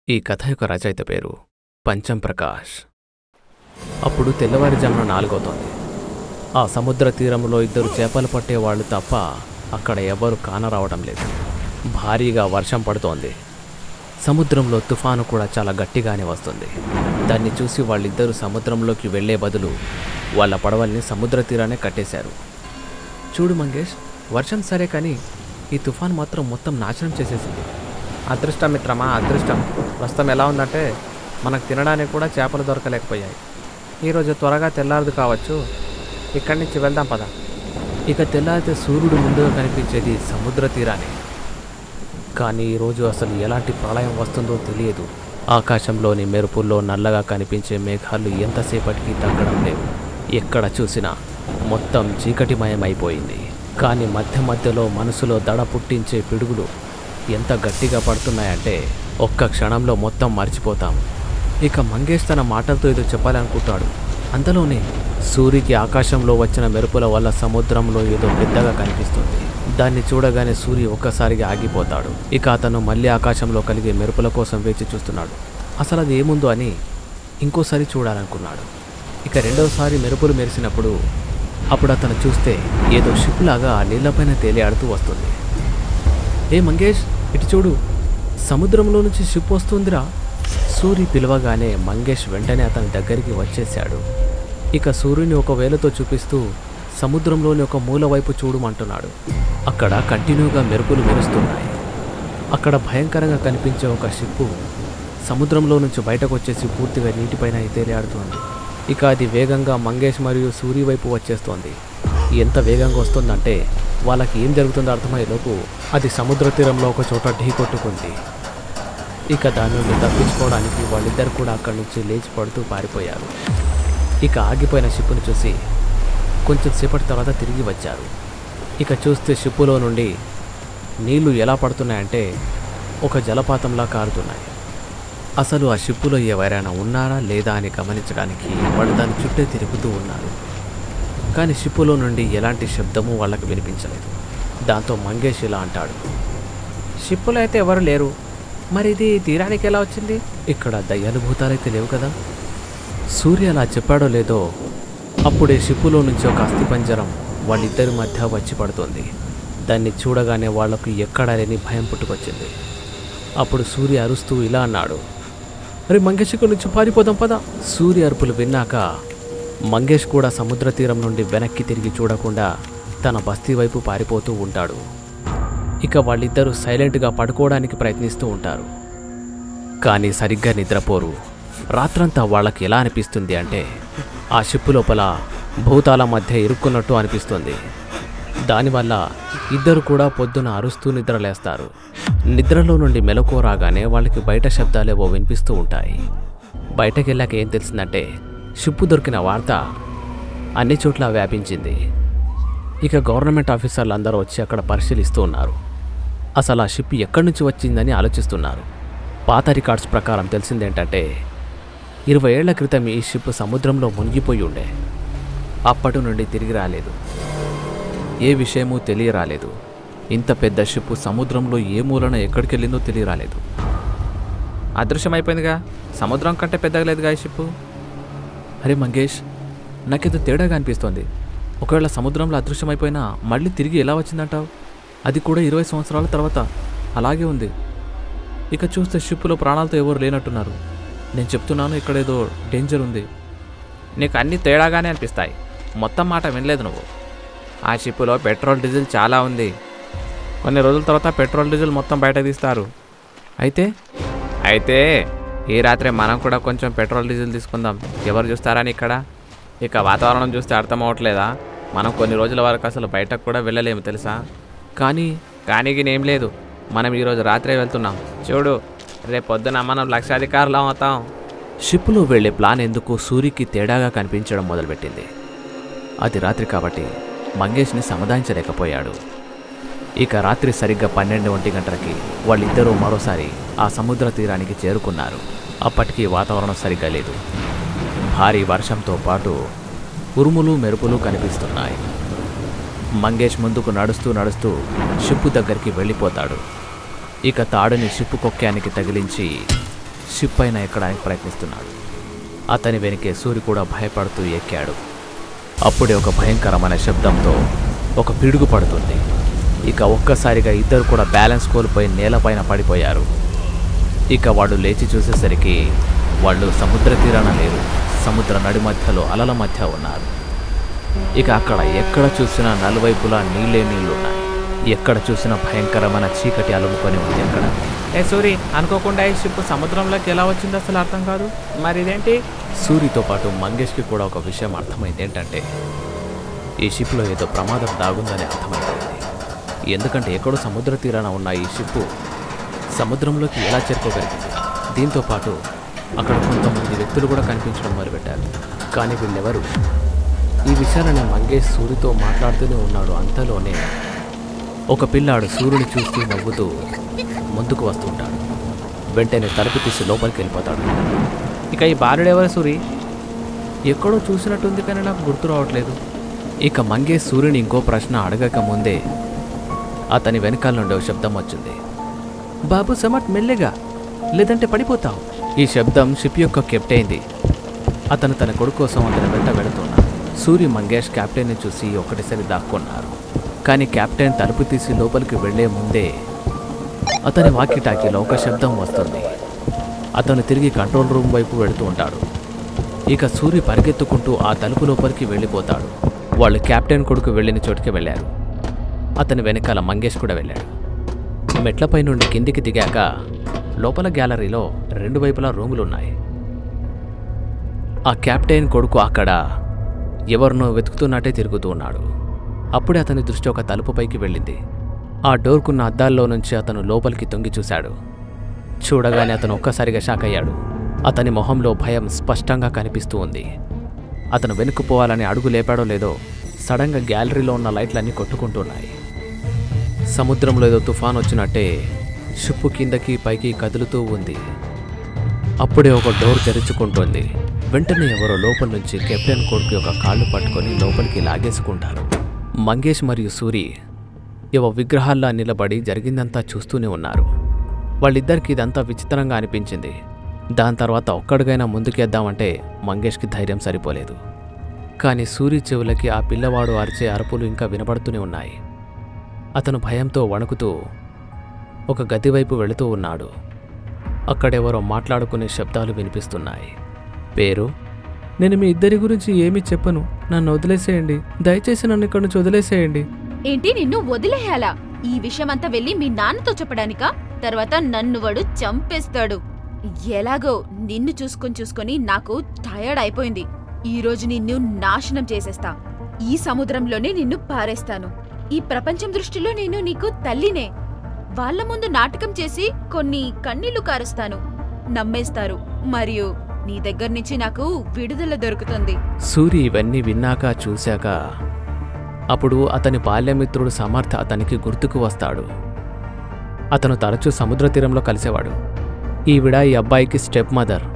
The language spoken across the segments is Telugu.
ఈ కథ యొక్క రచయిత పేరు పంచం ప్రకాష్ అప్పుడు తెల్లవారుజామున నాలుగవుతోంది ఆ సముద్ర తీరంలో ఇద్దరు చేపలు పట్టేవాళ్ళు తప్ప అక్కడ ఎవ్వరూ కానరావడం లేదు భారీగా వర్షం పడుతోంది సముద్రంలో తుఫాను కూడా చాలా గట్టిగానే వస్తుంది దాన్ని చూసి వాళ్ళిద్దరూ సముద్రంలోకి వెళ్లే బదులు వాళ్ళ పడవల్ని సముద్ర తీరానే కట్టేశారు చూడు మంగేష్ వర్షం సరే కానీ ఈ తుఫాన్ మాత్రం మొత్తం నాశనం చేసేసింది అదృష్టం మిత్రమా అదృష్టం ప్రస్తుతం ఎలా ఉందంటే మనకు తినడానికి కూడా చేపలు దొరకలేకపోయాయి ఈరోజు త్వరగా తెల్లారదు కావచ్చు ఇక్కడి నుంచి వెళ్దాం పద ఇక తెల్లారితే సూర్యుడు ముందుగా కనిపించేది సముద్ర తీరానే కానీ ఈరోజు అసలు ఎలాంటి ప్రళయం వస్తుందో తెలియదు ఆకాశంలోని మెరుపుల్లో నల్లగా కనిపించే మేఘాలు ఎంతసేపటికి తగ్గడం లేవు ఎక్కడ చూసినా మొత్తం చీకటిమయమైపోయింది కానీ మధ్య మధ్యలో మనసులో దడ పుట్టించే పిడుగులు ఎంత గట్టిగా పడుతున్నాయంటే ఒక్క క్షణంలో మొత్తం మర్చిపోతాం ఇక మంగేష్ తన మాటలతో ఏదో చెప్పాలనుకుంటాడు అంతలోనే సూర్యుకి ఆకాశంలో వచ్చిన మెరుపుల వల్ల సముద్రంలో ఏదో పెద్దగా కనిపిస్తుంది దాన్ని చూడగానే సూర్య ఒక్కసారిగా ఆగిపోతాడు ఇక అతను మళ్ళీ ఆకాశంలో కలిగే మెరుపుల కోసం వేచి చూస్తున్నాడు అసలు అది ఏముందో అని ఇంకోసారి చూడాలనుకున్నాడు ఇక రెండవసారి మెరుపులు మెరిసినప్పుడు అప్పుడు అతను చూస్తే ఏదో షిప్ లాగా ఆ నీళ్లపైన తేలియాడుతూ వస్తుంది ఏ మంగేష్ ఇటు చూడు సముద్రంలో నుంచి షిప్ వస్తుందిరా సూరి పిలవగానే మంగేష్ వెంటనే అతని దగ్గరికి వచ్చేశాడు ఇక సూర్యుని ఒక వేలతో చూపిస్తూ సముద్రంలోని ఒక మూల వైపు చూడమంటున్నాడు అక్కడ కంటిన్యూగా మెరుపులు మెరుస్తున్నాయి అక్కడ భయంకరంగా కనిపించే ఒక షిప్పు సముద్రంలో నుంచి బయటకు వచ్చేసి పూర్తిగా నీటిపైన తేలియాడుతోంది ఇక అది వేగంగా మంగేష్ మరియు సూరి వైపు వచ్చేస్తోంది ఎంత వేగంగా వస్తుందంటే వాళ్ళకి ఏం జరుగుతుందో అర్థమయ్యేలోపు అది సముద్ర తీరంలో ఒక చోట ఢీ కొట్టుకుంది ఇక దాని నుండి తప్పించుకోవడానికి వాళ్ళిద్దరు కూడా అక్కడి నుంచి లేచి పడుతూ పారిపోయారు ఇక ఆగిపోయిన షిప్పును చూసి కొంచెం సేపటి తర్వాత తిరిగి వచ్చారు ఇక చూస్తే షిప్పులో నుండి నీళ్లు ఎలా పడుతున్నాయంటే ఒక జలపాతంలా కారుతున్నాయి అసలు ఆ షిప్పులో ఎవరైనా ఉన్నారా లేదా అని గమనించడానికి వాళ్ళు దాని చుట్టే తిరుగుతూ ఉన్నారు కానీ షిప్పులో నుండి ఎలాంటి శబ్దము వాళ్ళకి వినిపించలేదు దాంతో మంగేష్ ఇలా అంటాడు షిప్పులో అయితే ఎవరు లేరు మరి ఇది తీరానికి ఎలా వచ్చింది ఇక్కడ దయ్యాలు భూతాలైతే లేవు కదా సూర్య అలా చెప్పాడో లేదో అప్పుడే షిప్పులో నుంచి ఒక అస్థిపంజరం వాళ్ళిద్దరి మధ్య వచ్చి పడుతుంది దాన్ని చూడగానే వాళ్లకు ఎక్కడా లేని భయం పుట్టుకొచ్చింది అప్పుడు సూర్య అరుస్తూ ఇలా అన్నాడు అరే మంగేష్ ఇక్కడ నుంచి పారిపోదాం పదా సూర్య అరుపులు విన్నాక మంగేష్ కూడా సముద్ర తీరం నుండి వెనక్కి తిరిగి చూడకుండా తన బస్తీ వైపు పారిపోతూ ఉంటాడు ఇక వాళ్ళిద్దరూ సైలెంట్గా పడుకోవడానికి ప్రయత్నిస్తూ ఉంటారు కానీ సరిగ్గా నిద్రపోరు రాత్రంతా వాళ్ళకి ఎలా అనిపిస్తుంది అంటే ఆ షిప్పు లోపల భూతాల మధ్య ఇరుక్కున్నట్టు అనిపిస్తుంది దానివల్ల ఇద్దరు కూడా పొద్దున అరుస్తూ నిద్రలేస్తారు నిద్రలో నుండి మెలకువ రాగానే వాళ్ళకి బయట శబ్దాలేవో వినిపిస్తూ ఉంటాయి బయటకు వెళ్ళాక ఏం తెలిసిందంటే షిప్పు దొరికిన వార్త అన్ని చోట్ల వ్యాపించింది ఇక గవర్నమెంట్ ఆఫీసర్లు అందరూ వచ్చి అక్కడ పరిశీలిస్తూ ఉన్నారు అసలు ఆ షిప్ ఎక్కడి నుంచి వచ్చిందని ఆలోచిస్తున్నారు పాత రికార్డ్స్ ప్రకారం తెలిసిందేంటంటే ఇరవై ఏళ్ల క్రితం ఈ షిప్ సముద్రంలో మునిగిపోయి ఉండే అప్పటి నుండి తిరిగి రాలేదు ఏ విషయమూ తెలియరాలేదు ఇంత పెద్ద షిప్ సముద్రంలో ఏ మూలన ఎక్కడికి వెళ్ళిందో తెలియరాలేదు అదృశ్యమైపోయిందిగా సముద్రం కంటే పెద్దగా లేదుగా ఈ షిప్పు అరే మంగేష్ నాకేదో తేడాగా అనిపిస్తోంది ఒకవేళ సముద్రంలో అదృశ్యమైపోయినా మళ్ళీ తిరిగి ఎలా వచ్చిందంటావు అది కూడా ఇరవై సంవత్సరాల తర్వాత అలాగే ఉంది ఇక చూస్తే షిప్పులో ప్రాణాలతో ఎవరు లేనట్టున్నారు నేను చెప్తున్నాను ఇక్కడ ఏదో డేంజర్ ఉంది నీకు అన్నీ తేడాగానే అనిపిస్తాయి మొత్తం మాట వినలేదు నువ్వు ఆ షిప్పులో పెట్రోల్ డీజిల్ చాలా ఉంది కొన్ని రోజుల తర్వాత పెట్రోల్ డీజిల్ మొత్తం బయట తీస్తారు అయితే అయితే ఈ రాత్రి మనం కూడా కొంచెం పెట్రోల్ డీజిల్ తీసుకుందాం ఎవరు చూస్తారని ఇక్కడ ఇక వాతావరణం చూస్తే అర్థం అవ్వట్లేదా మనం కొన్ని రోజుల వరకు అసలు బయటకు కూడా వెళ్ళలేము తెలుసా కానీ కానీ ఏం లేదు మనం ఈరోజు రాత్రే వెళ్తున్నాం చూడు రేపు పొద్దున మనం లక్షాధికారులు అవుతాం షిప్లో వెళ్ళే ప్లాన్ ఎందుకు సూరికి తేడాగా కనిపించడం మొదలుపెట్టింది అది రాత్రి కాబట్టి మంగేష్ని సమాధానించలేకపోయాడు ఇక రాత్రి సరిగ్గా పన్నెండు ఒంటి గంటలకి వాళ్ళిద్దరూ మరోసారి ఆ సముద్ర తీరానికి చేరుకున్నారు అప్పటికి వాతావరణం సరిగ్గా లేదు భారీ వర్షంతో పాటు ఉరుములు మెరుపులు కనిపిస్తున్నాయి మంగేష్ ముందుకు నడుస్తూ నడుస్తూ షిప్పు దగ్గరికి వెళ్ళిపోతాడు ఇక తాడుని షిప్పు కొక్కానికి తగిలించి షిప్ పైన ఎక్కడానికి ప్రయత్నిస్తున్నాడు అతని వెనుకే సూరి కూడా భయపడుతూ ఎక్కాడు అప్పుడే ఒక భయంకరమైన శబ్దంతో ఒక పిడుగు పడుతుంది ఇక ఒక్కసారిగా ఇద్దరు కూడా బ్యాలెన్స్ కోల్పోయి నేలపైన పడిపోయారు ఇక వాడు లేచి చూసేసరికి వాళ్ళు సముద్ర తీరాన లేరు సముద్ర నడి మధ్యలో అలల మధ్య ఉన్నారు ఇక అక్కడ ఎక్కడ చూసినా నలువైపులా నీళ్ళే నీళ్లున్నాయి ఎక్కడ చూసినా భయంకరమైన చీకటి అలుముకొని ఉంది అక్కడ ఏ సూరి అనుకోకుండా ఈ షిప్ సముద్రంలోకి ఎలా వచ్చిందో అసలు అర్థం కాదు మరి ఇదేంటి సూరితో పాటు మంగేష్కి కూడా ఒక విషయం అర్థమైంది ఏంటంటే ఈ షిప్లో ఏదో ప్రమాదం దాగుందని అర్థమైపోయింది ఎందుకంటే ఎక్కడో సముద్ర తీరాన ఉన్న ఈ షిప్పు సముద్రంలోకి ఎలా చేరుకోగలిగింది దీంతో పాటు అక్కడ కొంతమంది వ్యక్తులు కూడా కనిపించడం మొదలుపెట్టారు కానీ వీళ్ళెవరు ఈ విషయాలను మంగేష్ సూరితో మాట్లాడుతూనే ఉన్నాడు అంతలోనే ఒక పిల్లాడు సూర్యుని చూస్తూ నవ్వుతూ ముందుకు వస్తుంటాడు వెంటనే తలుపు తీసి లోపలికి వెళ్ళిపోతాడు ఇక ఈ బాలుడు ఎవరు సూరి ఎక్కడో చూసినట్టుంది కానీ నాకు గుర్తు రావట్లేదు ఇక మంగేష్ సూర్యుని ఇంకో ప్రశ్న అడగక ముందే అతని వెనకాల నుండి ఒక శబ్దం వచ్చింది బాబు సమట్ మెల్లగా లేదంటే పడిపోతావు ఈ శబ్దం షిప్ యొక్క కెప్టెన్ది అతను తన కొడుకు కోసం అతని వెంట వెళుతున్నాడు సూర్య మంగేష్ కెప్టెన్ని చూసి ఒకటిసారి దాక్కున్నారు కానీ కెప్టెన్ తలుపు తీసి లోపలికి వెళ్లే ముందే అతని వాకిటాకీలో ఒక శబ్దం వస్తుంది అతను తిరిగి కంట్రోల్ రూమ్ వైపు వెళుతూ ఉంటాడు ఇక సూరి పరిగెత్తుకుంటూ ఆ తలుపు లోపలికి వెళ్ళిపోతాడు వాళ్ళు కెప్టెన్ కొడుకు వెళ్ళిన చోటుకి వెళ్ళారు అతని వెనకాల మంగేష్ కూడా వెళ్ళాడు మెట్లపై నుండి కిందికి దిగాక లోపల గ్యాలరీలో రెండు వైపులా రూములున్నాయి ఆ కెప్టెన్ కొడుకు అక్కడ ఎవరినో వెతుకుతున్నట్టే తిరుగుతూ ఉన్నాడు అప్పుడే అతని దృష్టి ఒక తలుపుపైకి వెళ్ళింది ఆ డోర్కున్న అద్దాల్లో నుంచి అతను లోపలికి తొంగి చూశాడు చూడగానే అతను ఒక్కసారిగా షాక్ అయ్యాడు అతని మొహంలో భయం స్పష్టంగా కనిపిస్తూ ఉంది అతను వెనుక్కుపోవాలని అడుగు లేపాడో లేదో సడన్గా గ్యాలరీలో ఉన్న లైట్లన్నీ కొట్టుకుంటున్నాయి సముద్రంలో ఏదో తుఫాన్ వచ్చినట్టే షిప్పు కిందకి పైకి కదులుతూ ఉంది అప్పుడే ఒక డోర్ తెరుచుకుంటుంది వెంటనే ఎవరో లోపల నుంచి కెప్టెన్ కొడుకు యొక్క కాళ్ళు పట్టుకొని లోపలికి లాగేసుకుంటారు మంగేష్ మరియు సూరి ఇవ విగ్రహాల్లా నిలబడి జరిగిందంతా చూస్తూనే ఉన్నారు వాళ్ళిద్దరికి ఇదంతా విచిత్రంగా అనిపించింది దాని తర్వాత ఒక్కడికైనా ముందుకేద్దామంటే మంగేష్కి ధైర్యం సరిపోలేదు కానీ సూరి చెవులకి ఆ పిల్లవాడు అరిచే అరుపులు ఇంకా వినబడుతూనే ఉన్నాయి అతను భయంతో వణుకుతూ ఒక గది వైపు వెళుతూ ఉన్నాడు అక్కడెవరో మాట్లాడుకునే శబ్దాలు వినిపిస్తున్నాయి పేరు నేను మీ ఇద్దరి గురించి ఏమీ చెప్పను నన్ను వదిలేసేయండి దయచేసి నన్ను ఇక్కడ నుంచి వదిలేసేయండి ఏంటి నిన్ను వదిలేయాలా ఈ విషయమంతా వెళ్ళి మీ నాన్నతో చెప్పడానికా తర్వాత నన్ను వాడు చంపేస్తాడు ఎలాగో నిన్ను చూసుకొని చూసుకొని నాకు టయర్డ్ అయిపోయింది ఈ రోజు నిన్ను నాశనం చేసేస్తా ఈ సముద్రంలోనే నిన్ను పారేస్తాను ఈ ప్రపంచం దృష్టిలో నేను నీకు తల్లినే వాళ్ళ ముందు నాటకం చేసి కొన్ని కన్నీళ్లు కారుస్తాను నమ్మేస్తారు మరియు నీ దగ్గర నుంచి నాకు విడుదల దొరుకుతుంది సూరి ఇవన్నీ విన్నాక చూశాక అప్పుడు అతని బాల్యమిత్రుడు సమర్థ అతనికి గుర్తుకు వస్తాడు అతను తరచూ సముద్ర తీరంలో కలిసేవాడు ఈవిడ ఈ అబ్బాయికి స్టెప్ మదర్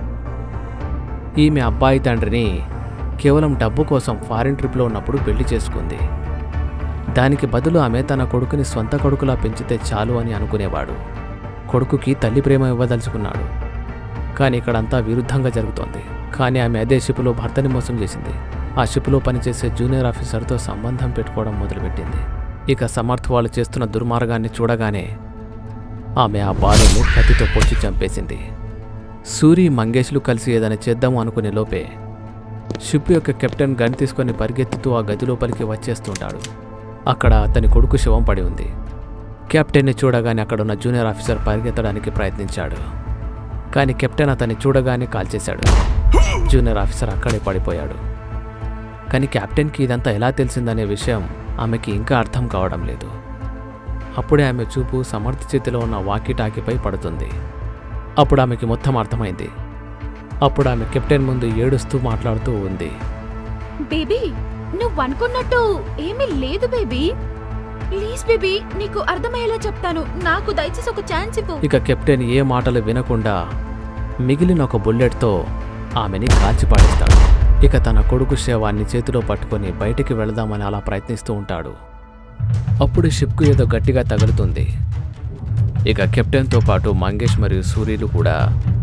ఈమె అబ్బాయి తండ్రిని కేవలం డబ్బు కోసం ఫారిన్ ట్రిప్లో ఉన్నప్పుడు పెళ్లి చేసుకుంది దానికి బదులు ఆమె తన కొడుకుని సొంత కొడుకులా పెంచితే చాలు అని అనుకునేవాడు కొడుకుకి తల్లి ప్రేమ ఇవ్వదలుచుకున్నాడు కానీ ఇక్కడంతా విరుద్ధంగా జరుగుతోంది కానీ ఆమె అదే షిప్లో భర్తని మోసం చేసింది ఆ షిప్లో పనిచేసే జూనియర్ ఆఫీసర్తో సంబంధం పెట్టుకోవడం మొదలుపెట్టింది ఇక సమర్థ్ వాళ్ళు చేస్తున్న దుర్మార్గాన్ని చూడగానే ఆమె ఆ బాలుని కత్తితో పొడిచి చంపేసింది సూరి మంగేష్లు కలిసి ఏదైనా చేద్దాము అనుకునే లోపే షిప్ యొక్క కెప్టెన్ గన్ తీసుకొని పరిగెత్తుతూ ఆ గది లోపలికి వచ్చేస్తుంటాడు అక్కడ అతని కొడుకు శవం పడి ఉంది కెప్టెన్ని చూడగానే అక్కడున్న జూనియర్ ఆఫీసర్ పరిగెత్తడానికి ప్రయత్నించాడు కానీ కెప్టెన్ అతన్ని చూడగానే కాల్చేశాడు జూనియర్ ఆఫీసర్ అక్కడే పడిపోయాడు కానీ కెప్టెన్కి ఇదంతా ఎలా తెలిసిందనే విషయం ఆమెకి ఇంకా అర్థం కావడం లేదు అప్పుడే ఆమె చూపు సమర్థ చేతిలో ఉన్న వాకీటాకీపై పడుతుంది అప్పుడు ఆమెకి మొత్తం అర్థమైంది అప్పుడు ఆమె కెప్టెన్ ముందు ఏడుస్తూ మాట్లాడుతూ ఉంది బేబీ నువ్వు అనుకున్నట్టు ఏమీ లేదు బేబీ ప్లీజ్ బేబీ నీకు అర్థమయ్యేలా చెప్తాను నాకు దయచేసి ఒక ఛాన్స్ ఇవ్వు ఇక కెప్టెన్ ఏ మాటలు వినకుండా మిగిలిన ఒక బుల్లెట్తో ఆమెని కాల్చిపాడేస్తాడు ఇక తన కొడుకు శవాన్ని చేతిలో పట్టుకొని బయటికి వెళదామని అలా ప్రయత్నిస్తూ ఉంటాడు అప్పుడు షిప్కు ఏదో గట్టిగా తగులుతుంది ఇక కెప్టెన్తో పాటు మంగేష్ మరియు సూర్యులు కూడా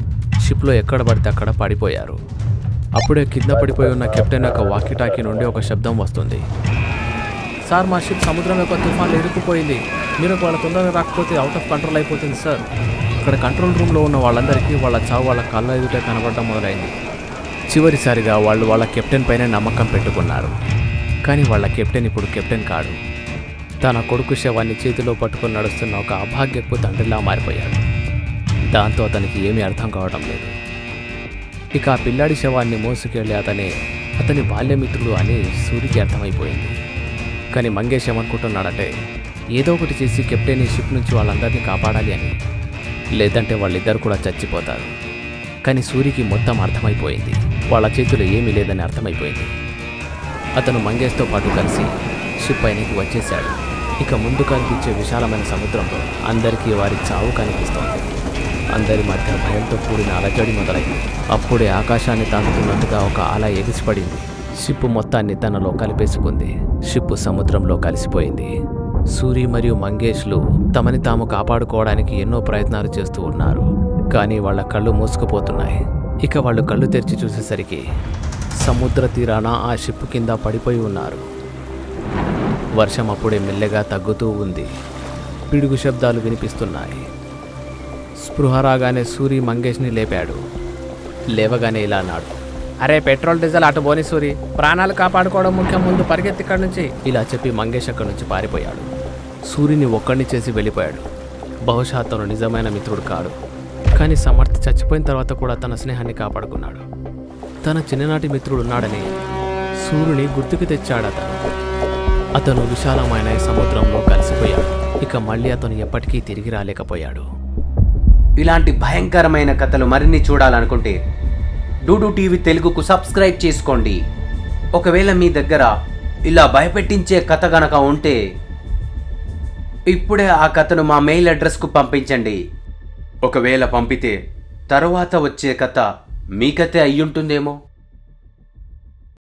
షిప్లో ఎక్కడ పడితే అక్కడ పడిపోయారు అప్పుడే కింద పడిపోయి ఉన్న కెప్టెన్ యొక్క వాకిటాకి నుండి ఒక శబ్దం వస్తుంది సార్ మా షిప్ సముద్రం యొక్క తుఫాన్లో ఇరుక్కుపోయింది మీరు వాళ్ళ తొందరగా రాకపోతే అవుట్ ఆఫ్ కంట్రోల్ అయిపోతుంది సార్ ఇక్కడ కంట్రోల్ రూమ్లో ఉన్న వాళ్ళందరికీ వాళ్ళ చావు వాళ్ళ కళ్ళ ఎదుటే కనబడడం మొదలైంది చివరిసారిగా వాళ్ళు వాళ్ళ కెప్టెన్ పైన నమ్మకం పెట్టుకున్నారు కానీ వాళ్ళ కెప్టెన్ ఇప్పుడు కెప్టెన్ కాడు తన కొడుకు శవాన్ని చేతిలో పట్టుకొని నడుస్తున్న ఒక అభాగ్యపు తండ్రిలా మారిపోయాడు దాంతో అతనికి ఏమీ అర్థం కావడం లేదు ఇక ఆ పిల్లాడి శవాన్ని మోసుకెళ్ళి అతనే అతని బాల్యమిత్రుడు అని సూరికి అర్థమైపోయింది కానీ మంగేష్ ఏమనుకుంటున్నాడంటే ఏదో ఒకటి చేసి కెప్టెన్ ఈ షిప్ నుంచి వాళ్ళందరినీ కాపాడాలి అని లేదంటే వాళ్ళిద్దరు కూడా చచ్చిపోతారు కానీ సూరికి మొత్తం అర్థమైపోయింది వాళ్ళ చేతిలో ఏమీ లేదని అర్థమైపోయింది అతను మంగేష్తో పాటు కలిసి షిప్ పైనకి వచ్చేశాడు ఇక ముందు కనిపించే విశాలమైన సముద్రంలో అందరికీ వారి చావు కనిపిస్తోంది అందరి మధ్య భయంతో కూడిన అలజడి మొదలైంది అప్పుడే ఆకాశాన్ని తాకుతున్నట్టుగా ఒక అల ఎగిసిపడింది షిప్ మొత్తాన్ని తనలో కలిపేసుకుంది షిప్ సముద్రంలో కలిసిపోయింది సూరి మరియు మంగేష్లు తమని తాము కాపాడుకోవడానికి ఎన్నో ప్రయత్నాలు చేస్తూ ఉన్నారు కానీ వాళ్ళ కళ్ళు మూసుకుపోతున్నాయి ఇక వాళ్ళు కళ్ళు తెరిచి చూసేసరికి సముద్ర తీరాన ఆ షిప్ కింద పడిపోయి ఉన్నారు వర్షం అప్పుడే మెల్లగా తగ్గుతూ ఉంది పిడుగు శబ్దాలు వినిపిస్తున్నాయి స్పృహ రాగానే సూరి మంగేష్ని లేపాడు లేవగానే ఇలా అన్నాడు అరే పెట్రోల్ డీజిల్ అటు బోని సూరి ప్రాణాలు కాపాడుకోవడం ముఖ్యం ముందు పరిగెత్తి ఇక్కడి నుంచి ఇలా చెప్పి మంగేష్ అక్కడి నుంచి పారిపోయాడు సూర్యుని ఒక్కడిని చేసి వెళ్ళిపోయాడు బహుశా అతను నిజమైన మిత్రుడు కాడు కానీ సమర్థ్ చచ్చిపోయిన తర్వాత కూడా తన స్నేహాన్ని కాపాడుకున్నాడు తన చిన్ననాటి మిత్రుడు ఉన్నాడని సూర్యుని గుర్తుకు తెచ్చాడు అతను అతను విశాలమైన ఈ సముద్రంలో కలిసిపోయాడు ఇక మళ్ళీ అతను ఎప్పటికీ తిరిగి రాలేకపోయాడు ఇలాంటి భయంకరమైన కథలు మరిన్ని చూడాలనుకుంటే డూడు టీవీ తెలుగుకు సబ్స్క్రైబ్ చేసుకోండి ఒకవేళ మీ దగ్గర ఇలా భయపెట్టించే కథ గనక ఉంటే ఇప్పుడే ఆ కథను మా మెయిల్ అడ్రస్కు పంపించండి ఒకవేళ పంపితే తరువాత వచ్చే కథ మీ కథే అయ్యుంటుందేమో